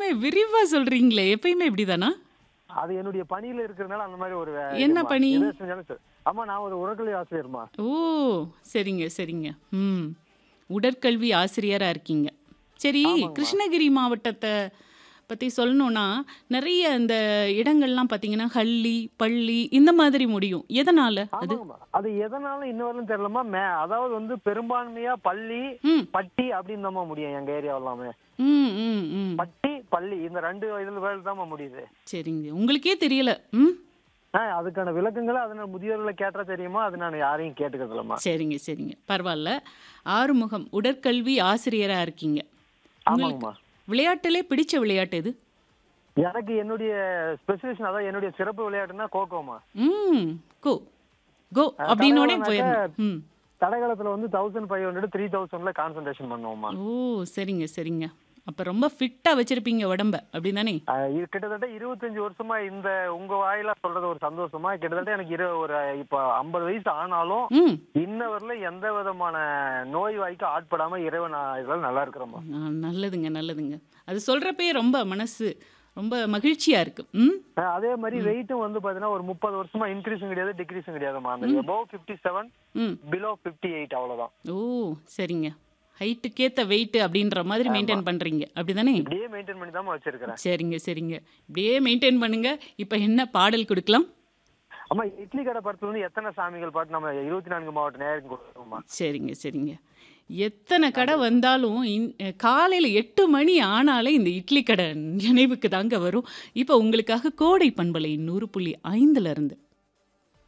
விரிவா சொல்றீங்களே! எப்பயுமே இப்படிதானா? அது என்னுடைய பணியில இருக்கிறதுனால அந்த மாதிரி ஒரு வே- என்ன இதும்மா. பணி? எதை செஞ்சாலும் சரி. அம்மா நான் ஒரு உடற்கல்வி ஆசிரியர்மா ஓ! சரிங்க, சரிங்க. ம். உடற்கல்வி ஆசிரியரா இருக்கீங்க. சரி, ஆமாங்கம்மா. கிருஷ்ணகிரி மாவட்டத்த பத்தி சொல்லணும்னா, நெறைய இந்த இடங்கள்லாம் பார்த்தீங்கன்னா, ஹள்ளி, பள்ளி இந்த மாதிரி முடியும். எதனால அது? ஆமாங்கம்மா அது எதனால இன்ன வரலும் தெரியலமா மே அதாவது வந்து பெரும்பான்மையா பள்ளி ம். பட்டி அப்படின்னு தாம்மா முடியும் எங்க ஏரியா எல்லாமே ம், ம், ம். பட்டி பள்ளி இந்த ரெண்டு இதுல வேலை தாம்மா முடியுது சரிங்க. உங்களுக்கே தெரியல. ம். ஆ, அதுக்கான விளக்கங்களை அதனால முதியோர்களை கேட்டா தெரியுமா அது நான் யாரையும் கேட்டுக்கிறது இல்லம்மா சரிங்க, சரிங்க. பரவால்ல. ஆறுமுகம் உடற்கல்வி ஆசிரியரா இருக்கீங்க. உங்களுக்கு ஆமாங்கம்மா விளையாட்டுலே பிடிச்ச விளையாட்டு எது? எனக்கு என்னுடைய ஸ்பெசிஃபிகேஷன் அதாவது என்னுடைய சிறப்பு விளையாட்டுன்னா கோகோமா ம். கோ. கோ அப்படின்னோடே போயிரணும். ம். தடகளத்துல வந்து தௌசண்ட் ஃபைவ் ஹண்ட்ரட் த்ரீ தௌசண்ட்ல கான்சன்ட்ரேஷன் பண்ணுவோம்மா ஓ! சரிங்க, சரிங்க. அப்ப ரொம்ப ஃபிட்டா வச்சிருப்பீங்க உடம்ப. அப்படிதானே? ஆஹ் இது கிட்டத்தட்ட இருபத்தஞ்சு வருஷமா இந்த உங்க வாயில சொல்றது ஒரு சந்தோஷமா கிட்டத்தட்ட எனக்கு இரு ஒரு இப்ப ஐம்பது வயசு ஆனாலும் ம். இன்ன வரல எந்த விதமான நோய் வாய்க்கு ஆட்படாம இறைவன் இதெல்லாம் நல்லா இருக்கிறோமா ஆ, நல்லதுங்க, நல்லதுங்க. அது சொல்றப்பயே ரொம்ப மனசு ரொம்ப மகிழ்ச்சியா இருக்கு. ம். அதே மாதிரி வெயிட்டும் வந்து பாத்தீங்கன்னா ஒரு முப்பது வருஷமா இன்க்ரீஸும் கிடையாது டிக்ரீஸும் கிடையாதுமா அந்த எபோவ் பிப்டி செவன் ம். பிலோ பிப்டி எயிட் அவ்வளவுதான் ஓ! சரிங்க. ஹைட்டுக்கேத்த வெயிட் அப்படின்ற மாதிரி மெயின்டைன் பண்றீங்க. அப்படிதானே? இப்படியே மெயின்டைன் பண்ணி தான் வச்சிருக்கிறேன் சரிங்க, சரிங்க. இப்படியே மெயின்டைன் பண்ணுங்க. இப்ப என்ன பாடல் குடுக்கலாம்? அம்மா இட்லி கடை படத்துல வந்து எத்தனை சாமிகள் பாட்டு நம்ம இருபத்தி நான்கு மாவட்ட நேருக்கு கொடுத்துருவோம்மா சரிங்க, சரிங்க. எத்தனை கடை வந்தாலும் இன் காலையில 8 மணி ஆனாலே இந்த இட்லி கடை நினைவுக்கு தாங்க வரும். இப்ப உங்களுக்காக கோடை பண்பலை 100.5ல இருந்து.